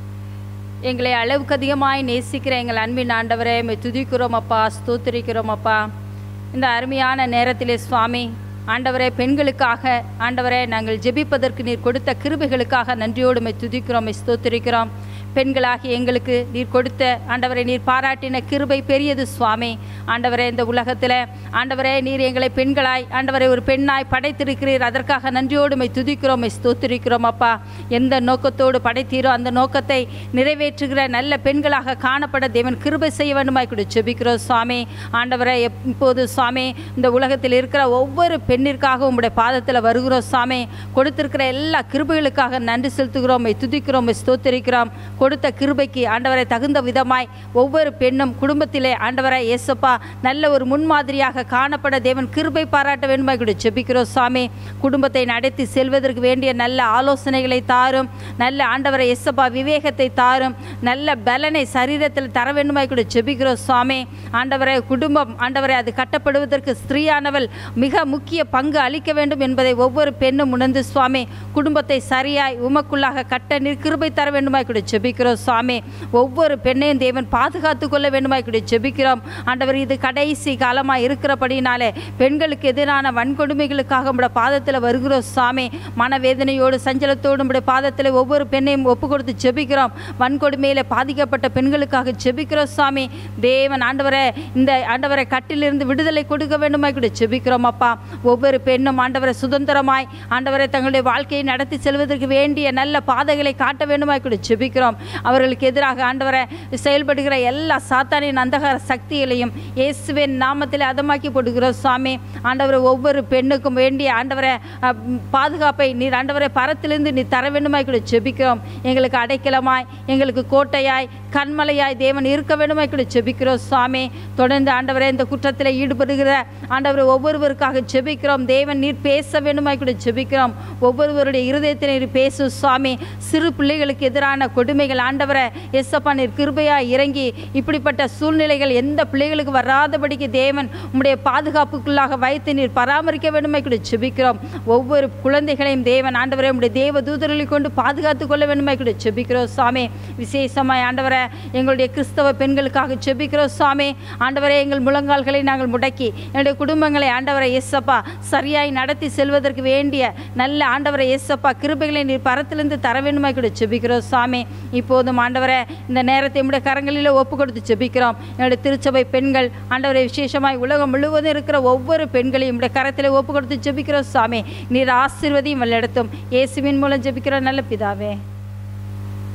எங்களை அளவுக்கு அதிகமாய் நேசிக்கிற எங்கள் அன்பின் ஆண்டவரே உம்மை துதிக்கிறோம் அப்பா ஸ்தோத்திரிக்கிறோம் அப்பா இந்த அருமையான நேரத்திலே சுவாமி ஆண்டவரே பெண்களுக்காக ஆண்டவரே நாங்கள் ஜெபிப்பதற்கு நீர் கொடுத்த கிருபைகளுக்காக நன்றியோடு உம்மை துதிக்கிறோம் உம்மை ஸ்தோத்திரிக்கிறோம் பெண்களாகி எங்களுக்கு நீர் கொடுத்த ஆண்டவரை நீர் பாராட்டின கிருபை பெரியது சுவாமி ஆண்டவரே இந்த உலகத்தில் ஆண்டவரே நீர் எங்களை பெண்களாய் ஆண்டவரை ஒரு பெண்ணாய் படைத்திருக்கிறீர் அதற்காக நன்றியோடு மை துதிக்கிறோம் மை ஸ்தோத்திரிக்கிறோம் அப்பா எந்த நோக்கத்தோடு படைத்தீரோ அந்த நோக்கத்தை நிறைவேற்றுகிற நல்ல பெண்களாக காணப்பட தேவன் கிருபை செய்ய வேண்டுமாய் கூட ஜெபிக்கிறோம் சுவாமி ஆண்டவரை இப்போது சுவாமி இந்த உலகத்தில் இருக்கிற ஒவ்வொரு பெண்ணிற்காக உங்களுடைய பாதத்தில் வருகிறோம் சுவாமி கொடுத்திருக்கிற எல்லா கிருபைகளுக்காக நன்றி செலுத்துகிறோம் மை துதிக்கிறோம் மை ஸ்தோத்திரிக்கிறோம் கொடுத்த கிருபைக்கு ஆண்டவரை தகுந்த விதமாய் ஒவ்வொரு பெண்ணும் குடும்பத்திலே ஆண்டவரை இயேசப்பா நல்ல ஒரு முன்மாதிரியாக காணப்பட தேவன் கிருபை பாராட்ட வேண்டுமாய் கூட ஜெபிக்கிறோம் சுவாமி குடும்பத்தை நடத்தி செல்வதற்கு வேண்டிய நல்ல ஆலோசனைகளை தாரும் நல்ல ஆண்டவரை இயேசப்பா விவேகத்தை தாரும் நல்ல பலனை சரீரத்தில் தர வேண்டுமாய் கூட ஜெபிக்கிறோம் சுவாமி ஆண்டவரை குடும்பம் ஆண்டவரை அது கட்டப்படுவதற்கு ஸ்திரீயானவள் மிக முக்கிய பங்கு அளிக்க வேண்டும் என்பதை ஒவ்வொரு பெண்ணும் உணர்ந்து சுவாமி குடும்பத்தை சரியாய் உமக்குள்ளாக கட்ட நீர் கிருபை தர வேண்டுமாய் கூட ஜெபிக்கிறோம் சுவாமி ஒவ்வொரு பெண்ணையும் தேவன் பாதுகாத்து கொள்ள வேண்டுமாய் கூட ஜெபிக்கிறோம் ஆண்டவர் இது கடைசி காலமாக இருக்கிறபடினாலே பெண்களுக்கு எதிரான வன்கொடுமைகளுக்காக உம்முடைய பாதத்தில் வருகிறோம் சுவாமி மனவேதனையோடு சஞ்சலத்தோடு உம்முடைய பாதத்தில் ஒவ்வொரு பெண்ணையும் ஒப்பு கொடுத்து ஜெபிக்கிறோம் வன்கொடுமையில் பாதிக்கப்பட்ட பெண்களுக்காக ஜெபிக்கிறோம் சுவாமி தேவன் ஆண்டவரை இந்த ஆண்டவரை கட்டிலிருந்து விடுதலை கொடுக்க வேண்டுமாய் கூட ஜெபிக்கிறோம் அப்பா ஒவ்வொரு பெண்ணும் ஆண்டவரை சுதந்திரமாய் ஆண்டவரை தங்களுடைய வாழ்க்கையை நடத்தி செல்வதற்கு வேண்டிய நல்ல பாதைகளை காட்ட வேண்டுமாய் கூட ஜெபிக்கிறோம் அவர்களுக்கு எதிராக ஆண்டவரை செயல்படுகிற எல்லா சாத்தானின் அந்தகார சக்திகளையும் இயேசுவின் நாமத்தில் அதமாக்கி போடுகிறோம் சுவாமி ஆண்டவரை ஒவ்வொரு பெண்ணுக்கும் வேண்டிய ஆண்டவரை அஹ், பாதுகாப்பை நீர் ஆண்டவரை பரத்திலிருந்து நீ தர வேண்டுமாய் கூட ஜெபிக்கிறோம் எங்களுக்கு அடைக்கலமாய் எங்களுக்கு கோட்டையாய் கண்மலையாய் தேவன் இருக்க வேண்டுமாய் கூட ஜெபிக்கிறோம் சுவாமி தொடர்ந்து ஆண்டவரே இந்த குற்றத்தில் ஈடுபடுகிற ஆண்டவரை ஒவ்வொருவருக்காக ஜெபிக்கிறோம் தேவன் நீர் பேச வேண்டுமாய் கூட ஜெபிக்கிறோம் ஒவ்வொருவருடைய இருதயத்தில் நீர் பேசும் சுவாமி சிறு பிள்ளைகளுக்கு எதிரான கொடுமைகள் ஆண்டவரை எஸ்ஸப்பா நீர் கிருபையா இறங்கி இப்படிப்பட்ட சூழ்நிலைகள் எந்த பிள்ளைகளுக்கு வராதபடிக்கு தேவன் உம்முடைய பாதுகாப்புக்குள்ளாக வைத்து நீர் பராமரிக்க வேண்டுமாய் கூட ஜெபிக்கிறோம் ஒவ்வொரு குழந்தைகளையும் தேவன் ஆண்டவரை உம்முடைய தேவ தூதர்களை கொண்டு பாதுகாத்து கொள்ள வேண்டுமாய் கூட ஜெபிக்கிறோம் சுவாமி விசேஷமாய் ஆண்டவரை எங்களுடைய கிறிஸ்தவ பெண்களுக்காக ஜெபிக்கிறோம் சுவாமி ஆண்டவரே எங்கள் முழங்கால்களை நாங்கள் முடக்கி எங்களுடைய குடும்பங்களை ஆண்டவரை எஸ்ஸப்பா சரியாய் நடத்தி செல்வதற்கு வேண்டிய நல்ல ஆண்டவரை எஸ்ஸப்பா கிருபைகளை நீர் பரத்திலிருந்து தர வேண்டுமாய் கூட ஜெபிக்கிறோம் சுவாமி இப்போதும் ஆண்டவரை இந்த நேரத்தை நம்முடைய கரங்களில் ஒப்பு கொடுத்து ஜெபிக்கிறோம் என்னுடைய திருச்சபை பெண்கள் ஆண்டவரை விசேஷமாய் உலகம் முழுவதும் இருக்கிற ஒவ்வொரு பெண்களையும் நம்முடைய கரத்தில் ஒப்பு கொடுத்து ஜெபிக்கிறோம் சுவாமி நீர் ஆசீர்வதியும் வழிநடத்தும் இயேசுவின் மூலம் ஜெபிக்கிறோம் நல்ல பிதாவே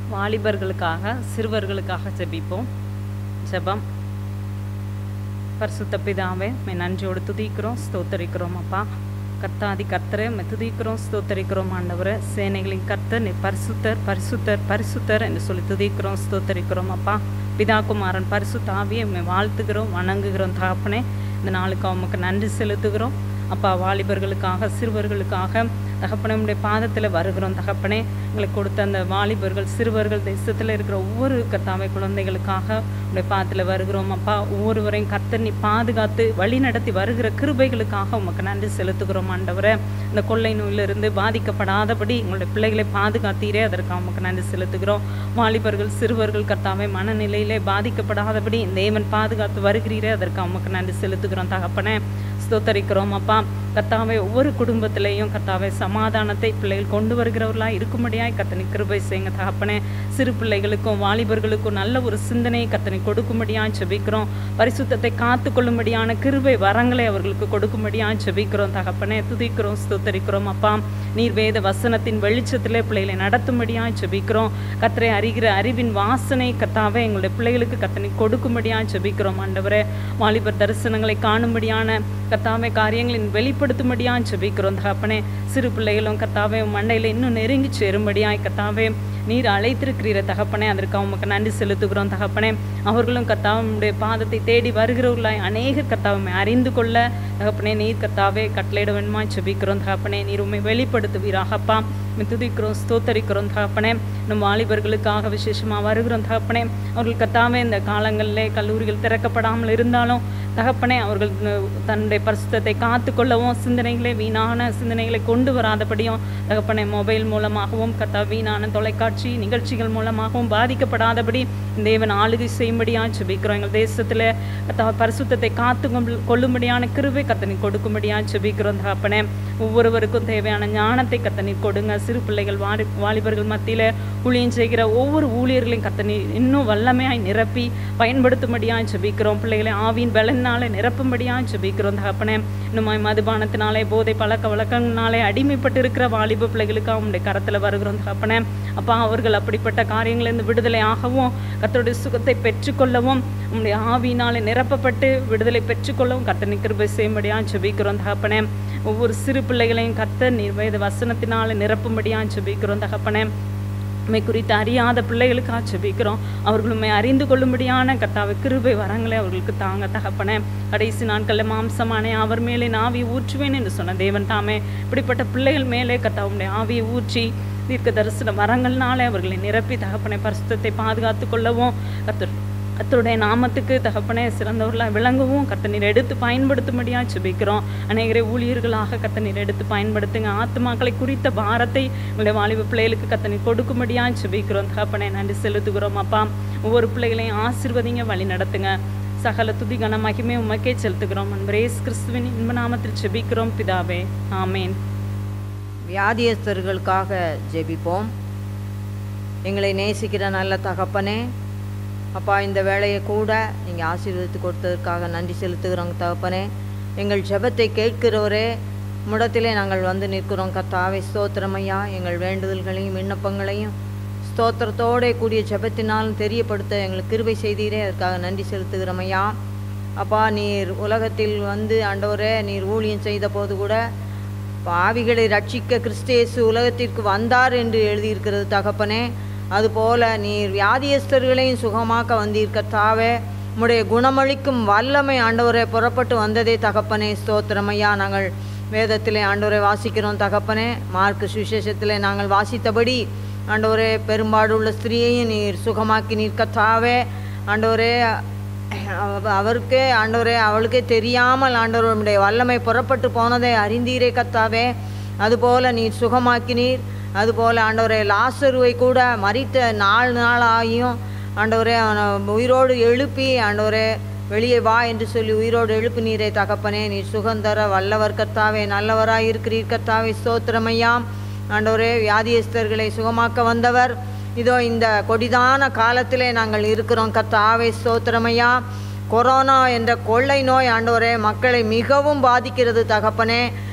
வாலிபர்களுக்காக சிறுவர்களுக்காக ஜெபிப்போம் ஜெபம் பரிசுத்த பிதாவே மே நன்றியோடு துதிக்கிறோம் ஸ்தோத்தரிக்கிறோம் அப்பா கர்த்தாதி கர்த்தரை மே துதிக்கிறோம் ஸ்தோத்தரிக்கிறோம் ஆண்டவரை சேனைகளின் கர்த்தர் நீ பரிசுத்தர் பரிசுத்தர் பரிசுத்தர் என்று சொல்லி துதிக்கிறோம் ஸ்தோத்தரிக்கிறோம் அப்பா பிதா குமாரன் பரிசுத்த ஆவியை மே வாழ்த்துகிறோம் வணங்குகிறோம் தகப்பனே இந்த நாளுக்கு அவனுக்கு நன்றி செலுத்துகிறோம் அப்பா வாலிபர்களுக்காக சிறுவர்களுக்காக தகப்பனே உம்முடைய பாதத்தில் வருகிறோம் தகப்பனே எங்களுக்கு கொடுத்த அந்த வாலிபர்கள் சிறுவர்கள் தேசத்தில் இருக்கிற ஒவ்வொரு கர்த்தாவை குழந்தைகளுக்காக உடைய பாதத்தில் வருகிறோம் அப்பா ஒவ்வொருவரையும் கர்த்தர் நீ பாதுகாத்து வழி நடத்தி வருகிற கிருபைகளுக்காக உமக்கு நன்றி செலுத்துகிறோம் ஆண்டவரை இந்த கொள்ளை நோயிலிருந்து பாதிக்கப்படாதபடி எங்களுடைய பிள்ளைகளை பாதுகாத்தீரே அதற்காக உமக்கு நன்றி செலுத்துகிறோம் வாலிபர்கள் சிறுவர்கள் கர்த்தாவை மனநிலையிலே பாதிக்கப்படாதபடி தேவன் பாதுகாத்து வருகிறீரே அதற்காக உமக்கு நன்றி செலுத்துகிறோம் தகப்பனே ஸ்தோத்தரிக்கிறோம் அப்பா கர்த்தாவை ஒவ்வொரு குடும்பத்திலையும் கர்த்தாவை சமாதானத்தை பிள்ளைகள் கொண்டு வருகிறவர்களாக இருக்கும்படியாய் கத்தனை கிருபை செய்யுங்க தகப்பனே சிறு பிள்ளைகளுக்கும் வாலிபர்களுக்கும் நல்ல ஒரு சிந்தனையை கத்தனை கொடுக்கும்படியாய் ஜெபிக்கிறோம் பரிசுத்தத்தை காத்து கொள்ளும்படியான கிருபை வரங்களை அவர்களுக்கு கொடுக்கும்படியாய் ஜெபிக்கிறோம் தகப்பனே துதிக்கிறோம் ஸ்தோத்தரிக்கிறோம் அப்பா நீர் வேத வசனத்தின் வெளிச்சத்திலே பிள்ளைகளை நடத்தும்படியாய் ஜெபிக்கிறோம் கத்தரை அறிகிற அறிவின் வாசனை கத்தாவே எங்களுடைய பிள்ளைகளுக்கு கத்தனை கொடுக்கும்படியாய் ஜெபிக்கிறோம் ஆண்டவரே வாலிபர் தரிசனங்களை காணும்படியான கத்தாவே காரியங்களின் வெளிப்படுத்தும்படியாய் ஜெபிக்கிறோம் தகப்பனே சிறு பிள்ளைகளும் கத்தாவே உம் மண்டையில் இன்னும் நெருங்கி சேரும்படியாய் கத்தாவே நீர் அழைத்திருக்கிறீர தகப்பனே அதற்கு உமக்கு நன்றி செலுத்துகிறோம் தகப்பனே அவர்களும் கத்தாவுடைய பாதத்தை தேடி வருகிறவர்களாய் அநேக கத்தாவை அறிந்து கொள்ள தகப்பனே நீர் கத்தாவே கட்டளையிட வேணுமாய் ஜெபிக்கிறோம் தகப்பனே நீர் உண்மை வெளிப்படுத்துவீராகப்பா உம்மை துதிக்கிறோம் ஸ்தோத்தரிக்கிறோம் தகப்பனே நம் வாலிபர்களுக்காக விசேஷமாக வருகிறோம் தகப்பனே அவர்கள் கத்தாவே இந்த காலங்களிலே கல்லூரிகள் திறக்கப்படாமல் இருந்தாலும் தகப்பனே அவர்கள் அஹ், தன்னுடைய பரிசுத்தத்தை காத்து கொள்ளவும் சிந்தனைகளை வீணான சிந்தனைகளை கொண்டு வராதபடியும் தகப்பனே மொபைல் மூலமாகவும் கத்தா வீணான தொலைக்காட்சி நிகழ்ச்சிகள் மூலமாகவும் பாதிக்கப்படாதபடி தேவன் ஆளுகை செய்யும்படியாக ஜெபிக்கிறோம் எங்கள் தேசத்தில் கத்தா பரிசுத்தத்தை காத்து கொள்- கொள்ளும்படியான கிருபை கத்தனை கொடுக்கும்படியாக ஜெபிக்கிறோம் தகப்பனே ஒவ்வொருவருக்கும் தேவையான ஞானத்தை கத்தனை கொடுங்க சிறு பிள்ளைகள் வாரி வாலிபர்கள் மத்தியில் ஊழியம் செய்கிற ஒவ்வொரு ஊழியர்களையும் கத்தனை இன்னும் வல்லமையாய் நிரப்பி பயன்படுத்தும்படியாக ஜெபிக்கிறோம் பிள்ளைகளை ஆவியின் பலனால நிரப்பும்படியாக ஜெபிக்கிறோம் தகப்பனே இன்னுமாய் மதுபானத்தினாலே போதை பழக்க வழக்கங்களாலே அடிமைப்பட்டு இருக்கிற வாலிப பிள்ளைகளுக்கு அவனுடைய கரத்தில் வருகிறோம் தகப்பனே அப்பா அவர்கள் அப்படிப்பட்ட காரியங்களிலிருந்து விடுதலை ஆகவும் கர்த்தருடைய சுகத்தை பெற்றுக்கொள்ளவும் உம்முடைய ஆவியினாலே நிரப்பப்பட்டு விடுதலை பெற்றுக்கொள்ளவும் கர்த்தனை கிருபை செய்யும்படியாக ஜெபிக்கிறோம் தகப்பனே ஒவ்வொரு சிறு பிள்ளைகளையும் கர்த்தர் நிர்வேத வசனத்தினால நிரப்பும்படியாக ஜெபிக்கிறோம் தகப்பனே உண்மை குறித்து அறியாத பிள்ளைகளுக்காக ஜெபிக்கிறோம் அவர்களுமே அறிந்து கொள்ளும்படியான கர்த்தாவை கிருபை வரங்களை அவர்களுக்கு தாங்க தகப்பனே கடைசி நாட்களில் மாம்சமானே அவர் மேலே நான் ஆவியை ஊற்றுவேன் என்று சொன்ன தேவன் தாமே இப்படிப்பட்ட பிள்ளைகள் மேலே கர்த்தாவுடைய ஆவியை ஊற்றி தீர்க்க தரிசன வரங்கள்னாலே அவர்களை நிரப்பி தகப்பனை பரிசுத்தத்தை பாதுகாத்து கொள்ளவும் கர்த்தர் கர்த்தருடைய நாமத்துக்கு தகப்பனே சிறந்தவர்களாக விளங்கவும் கர்த்த நீர் எடுத்து பயன்படுத்தும்படியாக ஜெபிக்கிறோம் அநேகரை ஊழியர்களாக கர்த்த நீர் எடுத்து பயன்படுத்துங்க ஆத்மாக்களை குறித்த பாரத்தை உங்களுடைய வாலிப பிள்ளைகளுக்கு கர்த்த நீர் கொடுக்கும்படியாக ஜெபிக்கிறோம் தகப்பனே நன்றி செலுத்துகிறோம் அப்பா ஒவ்வொரு பிள்ளைகளையும் ஆசீர்வதிங்க வழி நடத்துங்க சகல துதி கன மகிமை உமக்கே செலுத்துகிறோம் அன்பரேஸ் கிறிஸ்துவின் இன்ப நாமத்தில் ஜெபிக்கிறோம் பிதாவே ஆமேன்
வியாதியஸ்தர்களுக்காக ஜெபிப்போம் எங்களை நேசிக்கிற நல்ல தகப்பனே அப்பா இந்த வேலையை கூட நீங்கள் ஆசீர்வதித்து கொடுத்ததற்காக நன்றி செலுத்துகிறோங்க தகப்பனே எங்கள் ஜெபத்தை கேட்கிறவரே முடத்திலே நாங்கள் வந்து நிற்கிறோம் கர்த்தாவே ஸ்தோத்திரமையா எங்கள் வேண்டுதல்களையும் விண்ணப்பங்களையும் ஸ்தோத்திரத்தோட கூடிய ஜெபத்தினாலும் தெரியப்படுத்த எங்களுக்கு கிருபை செய்தீரே அதற்காக நன்றி செலுத்துகிறோமையா அப்பா நீர் உலகத்தில் வந்து ஆண்டவரே நீர் ஊழியம் செய்த போது கூட பாவிகளை ரட்சிக்க கிறிஸ்தேசு உலகத்திற்கு வந்தார் என்று எழுதியிருக்கிறது தகப்பனே அதுபோல நீர் வியாதியஸ்தர்களையும் சுகமாக்க வந்தீர் கர்த்தாவே உம்முடைய குணமளிக்கும் வல்லமை ஆண்டவரே புறப்பட்டு வந்ததே தகப்பனே ஸ்தோத்திரமையா நாங்கள் வேதத்திலே ஆண்டவரை வாசிக்கிறோம் தகப்பனே மார்க்கு சுவிசேஷத்திலே நாங்கள் வாசித்தபடி ஆண்டவரே பெரும்பாடுள்ள ஸ்திரீயையும் நீர் சுகமாக்கி நீர் கர்த்தாவே ஆண்டவரே அவ- அவருக்கே ஆண்டவரே அவளுக்கே தெரியாமல் ஆண்டவருடைய வல்லமை புறப்பட்டு போனதை அறிந்தீரே கத்தாவே அதுபோல நீர் சுகமாக்கினீர் அதுபோல ஆண்டவரே லாசருவை கூட மறித்த நாலு நாள் ஆகியும் ஆண்டவரே அவனை உயிரோடு எழுப்பி ஆண்டவரே வெளியே வா என்று சொல்லி உயிரோடு எழுப்பினீரே தகப்பனே நீர் சுகந்தர வல்லவர் கர்த்தாவே நல்லவராய் இருக்கிறீர் கர்த்தாவே ஸ்தோத்திரமையாம் ஆண்டவரே வியாதியஸ்தர்களை சுகமாக்க வந்தவர் இதோ இந்த கொடிதான காலத்திலே நாங்கள் இருக்கிறோம் கர்த்தாவே ஸ்தோத்திரமையா கொரோனா என்ற கொள்ளை நோய் ஆண்டவரே மக்களை மிகவும் பாதிக்கிறது தகப்பனே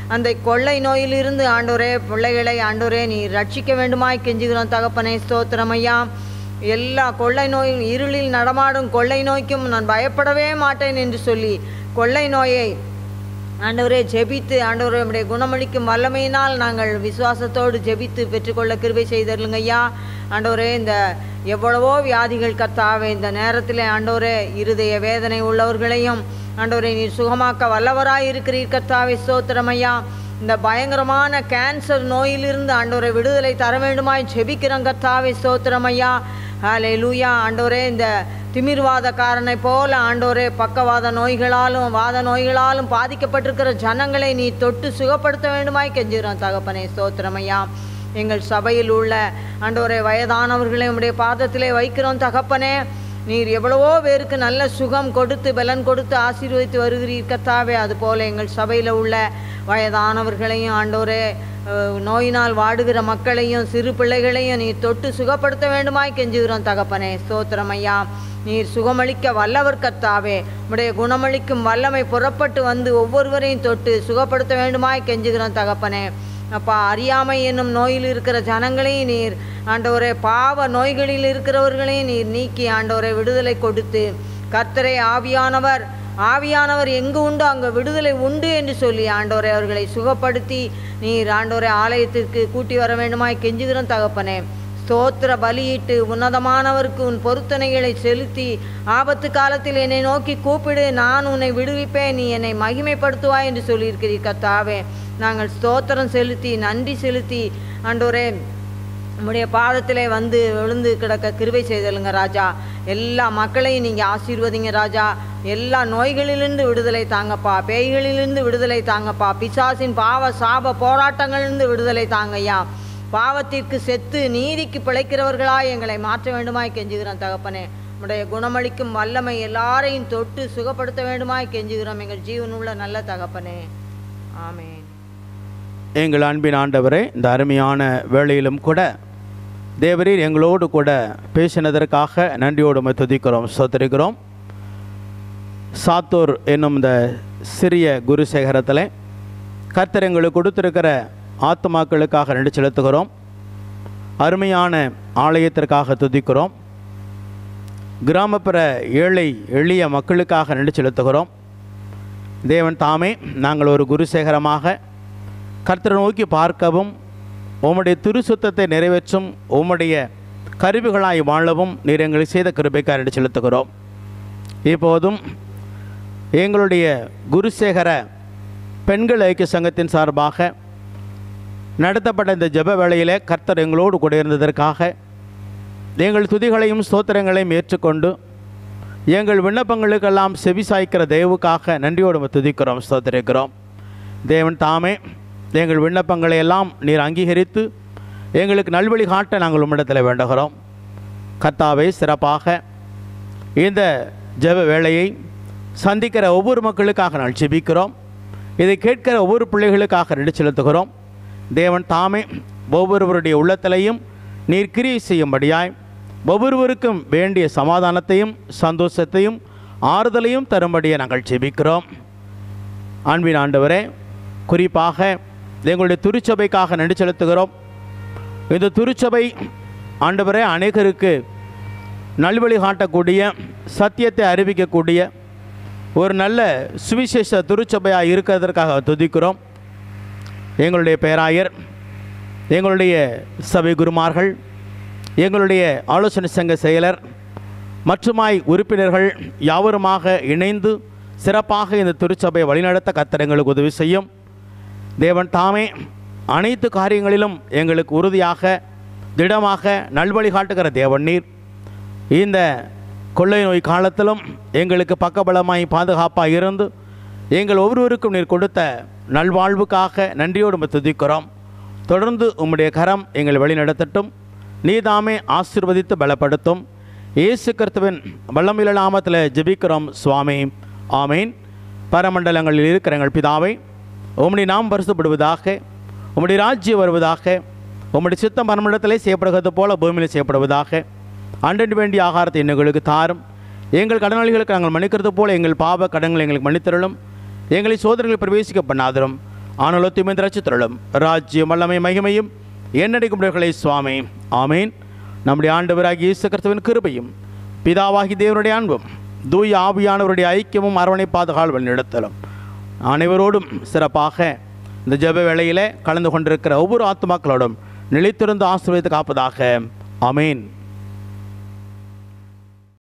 அந்த கொள்ளை நோயிலிருந்து ஆண்டோரே பிள்ளைகளை ஆண்டோரே நீ ரட்சிக்க வேண்டுமாய் கெஞ்சுகிறோம் தகப்பனே ஸ்தோத்திரம் ஐயா எல்லா கொள்ளை நோயும் இருளில் நடமாடும் கொள்ளை நோய்க்கும் நான் பயப்படவே மாட்டேன் என்று சொல்லி கொள்ளை நோயை ஆண்டவரே ஜெபித்து ஆண்டவரே உம்முடைய குணமளிக்கும் வல்லமையினால் நாங்கள் விசுவாசத்தோடு ஜெபித்து பெற்றுக்கொள்ள கிருபை செய்தருளுங்க ஐயா ஆண்டவரே இந்த எவ்வளவோ வியாதிகள் கத்தாவே இந்த நேரத்தில் ஆண்டவரே இருதய வேதனை உள்ளவர்களையும் ஆண்டவரே நீர் சுகமாக்க வல்லவராய் இருக்கிறீர் கத்தாவே ஸ்தோத்திரம் ஐயா இந்த பயங்கரமான கேன்சர் நோயிலிருந்து ஆண்டவரை விடுதலை தர வேண்டுமாய் ஜெபிக்கிறோம் கத்தாவே ஸ்தோத்திரம் ஐயா ஹாலே லூயா ஆண்டவரே இந்த திமிர்வாதக்காரனை போல ஆண்டோரே பக்கவாத நோய்களாலும் வாத நோய்களாலும் பாதிக்கப்பட்டிருக்கிற ஜனங்களை நீ தொட்டு சுகப்படுத்த வேண்டுமாய் கெஞ்சுகிறோம் தகப்பனே ஸ்தோத்திரமையா எங்கள் சபையில் உள்ள ஆண்டோரே வயதானவர்களை உடைய பாதத்திலே வைக்கிறோம் தகப்பனே நீர் எவ்வளவோ பேருக்கு நல்ல சுகம் கொடுத்து பலன் கொடுத்து ஆசீர்வதித்து வருகிறீர் கத்தாவே அதுபோல எங்கள் சபையில் உள்ள வயதானவர்களையும் ஆண்டோரே அஹ், நோயினால் வாடுகிற மக்களையும் சிறு பிள்ளைகளையும் நீர் தொட்டு சுகப்படுத்த வேண்டுமாய் கெஞ்சுகிறோம் தகப்பனே ஸ்தோத்திரம் ஐயா நீர் சுகமளிக்க வல்லவர் கத்தாவே உடைய குணமளிக்கும் வல்லமை புறப்பட்டு வந்து ஒவ்வொருவரையும் தொட்டு சுகப்படுத்த வேண்டுமாய் கெஞ்சுகிறோம் தகப்பனே அப்பா அறியாமை என்னும் நோயில் இருக்கிற ஜனங்களையும் நீர் ஆண்டவரே பாவ நோய்களில் இருக்கிறவர்களையும் நீர் நீக்கி ஆண்டவரை விடுதலை கொடுத்து கர்த்தரை ஆவியானவர் ஆவியானவர் எங்கு உண்டோ அங்கே விடுதலை உண்டு என்று சொல்லி ஆண்டவரை அவர்களை சுகப்படுத்தி நீர் ஆண்டவரை ஆலயத்திற்கு கூட்டி வர வேண்டுமாய் கெஞ்சுகிறோம் தகப்பனே ஸ்தோத்திர பலியிட்டு உன்னதமானவருக்கு உன் பொருத்தனைகளை செலுத்தி ஆபத்து காலத்தில் என்னை நோக்கி கூப்பிடு நான் உன்னை விடுவிப்பேன் நீ என்னை மகிமைப்படுத்துவாய் என்று சொல்லியிருக்கிறீர் கத்தாவே நாங்கள் ஸ்தோத்திரம் செலுத்தி நன்றி செலுத்தி ஆண்டோரே உம்முடைய பாதத்திலே வந்து விழுந்து கிடக்க கிருபை செய்தலுங்க ராஜா எல்லா மக்களையும் நீங்கள் ஆசீர்வதிங்க ராஜா எல்லா நோய்களிலிருந்து விடுதலை தாங்கப்பா பேய்களிலிருந்து விடுதலை தாங்கப்பா பிசாசின் பாவ சாப போராட்டங்களிலிருந்து விடுதலை தாங்கய்யா பாவத்திற்கு செத்து நீதிக்கு பிழைக்கிறவர்களாய் எங்களை மாற்ற வேண்டுமாய் கெஞ்சுகிறோம் தகப்பனே உடைய குணமளிக்கும் வல்லமை எல்லாரையும் தொட்டு சுகப்படுத்த வேண்டுமாய் கெஞ்சுகிறோம் எங்கள் ஜீவனுள்ள நல்ல தகப்பனே ஆமென்
எங்கள் அன்பின் ஆண்டவரே இந்த அருமையான வேளையிலும் கூட தேவரீர் எங்களோடு கூட பேசினதற்காக நன்றியோடு உம்மை துதிக்கிறோம் சோத்தரிக்கிறோம் சாத்தூர் என்னும் இந்த சிறிய குருசேகரத்தில் கர்த்தர் எங்களுக்கு கொடுத்திருக்கிற ஆத்மாக்களுக்காக நன்றி செலுத்துகிறோம் அருமையான ஆலயத்திற்காக துதிக்கிறோம் கிராமப்புற ஏழை எளிய மக்களுக்காக நன்றி செலுத்துகிறோம் தேவன் தாமே நாங்கள் ஒரு குருசேகரமாக கர்த்தரை நோக்கி பார்க்கவும் உம்முடைய திருசுத்தத்தை நிறைவேற்றும் உம்முடைய கருவிகளாய் வாழவும் நீர் எங்களுக்கு செய்த கிருபைக்காக நன்றி செலுத்துகிறோம் இப்போதும் எங்களுடைய குருசேகர பெண்கள் ஐக்கிய சங்கத்தின் சார்பாக நடத்தப்பட்ட இந்த ஜெப வேளையிலே கர்த்தர் எங்களோடு கூட இருந்ததற்காக எங்கள் துதிகளையும் ஸ்தோத்திரங்களையும் ஏற்றுக்கொண்டு எங்கள் விண்ணப்பங்களுக்கெல்லாம் செவிசாய்க்கிற தேவுக்காக நன்றியோடு உம்மை துதிக்கிறோம் ஸ்தோத்திரிக்கிறோம் தேவன் தாமே எங்கள் விண்ணப்பங்களை எல்லாம் நீர் அங்கீகரித்து எங்களுக்கு நல்வழி காட்ட நாங்கள் உம்மிடத்தில் வேண்டுகிறோம் கர்த்தாவே சிறப்பாக இந்த ஜெப வேளையை சந்திக்கிற ஒவ்வொரு மக்களுக்காக நாங்கள் ஜெபிக்கிறோம் இதை கேட்கிற ஒவ்வொரு பிள்ளைகளுக்காக நடி செலுத்துகிறோம் தேவன் தாமே ஒவ்வொருவருடைய உள்ளத்திலையும் நீர் கிரியை செய்யும்படியாய் ஒவ்வொருவருக்கும் வேண்டிய சமாதானத்தையும் சந்தோஷத்தையும் ஆறுதலையும் தரும்படியே நாங்கள் ஜெபிக்கிறோம் அன்பின் ஆண்டவரே குறிப்பாக எங்களுடைய திருச்சபைக்காக நன்றி செலுத்துகிறோம் இந்த திருச்சபை ஆண்டவரே அநேகருக்கு நல்வழி காட்டக்கூடிய சத்தியத்தை அறிவிக்கக்கூடிய ஒரு நல்ல சுவிசேஷ திருச்சபையாக இருக்கிறதற்காக துதிக்கிறோம் எங்களுடைய பேராயர் எங்களுடைய சபை குருமார்கள் எங்களுடைய ஆலோசனை சங்க செயலர் மற்றுமாய் உறுப்பினர்கள் யாவருமாக இணைந்து சிறப்பாக இந்த திருச்சபை வழிநடத்த கர்த்தர் எங்களுக்கு உதவி செய்யும் தேவன் தாமே அனைத்து காரியங்களிலும் எங்களுக்கு உறுதியாக திடமாக நல்வழி காட்டுகிற தேவன் நீர் இந்த கொள்ளை நோய் காலத்திலும் எங்களுக்கு பக்கபலமாய் பாதுகாப்பாக இருந்து எங்கள் ஒவ்வொருவருக்கும் நீர் கொடுத்த நல்வாழ்வுக்காக நன்றியோடு உம்மை துதிக்கிறோம் தொடர்ந்து உம்முடைய கரம் எங்களை வழிநடத்தட்டும் நீதாமே ஆசீர்வதித்து பலப்படுத்தும் இயேசு கிறிஸ்துவின் வல்லமில்ல நாமத்தில் ஜெபிக்கிறோம் சுவாமி ஆமீன் பரமண்டலங்களில் இருக்கிற எங்கள் பிதாவை உம்முடைய நாம் பரிசுப்படுவதாக உம்முடைய ராஜ்யம் வருவதாக உம்முடைய சித்தம் பரமண்டலத்திலே செய்யப்படுகிறது போல பூமியில் செய்யப்படுவதாக அன்றன் வேண்டிய ஆகாரத்தை எங்களுக்கு தாரும் எங்கள் கடனாளிகளுக்கு நாங்கள் மன்னிக்கிறது போல எங்கள் பாவ கடன்களை எங்களுக்கு மன்னித்தருளும் எங்களை சோதனைகள் பிரவேசிக்க பண்ணாதரும் ஆனலத்தையும் இந்த ரட்சத்திரளும் ராஜ்யம் வல்லமை மகிமையும் என்னடிக்கும் உடையவர்களே சுவாமி ஆமீன் நம்முடைய ஆண்டவராகிய இயேசு கிறிஸ்துவின் கிருபையும் பிதாவாகி தேவனுடைய அன்பும் தூய ஆவியானவருடைய ஐக்கியமும் அரவணை பாதுகாவல் நடத்தலும் அனைவரோடும் சிறப்பாக இந்த ஜெப வேளையிலே கலந்து கொண்டிருக்கிற ஒவ்வொரு ஆத்மாக்களோடும் நிலைத்திருந்து ஆசீர்வதித்து காப்பதாக ஆமீன்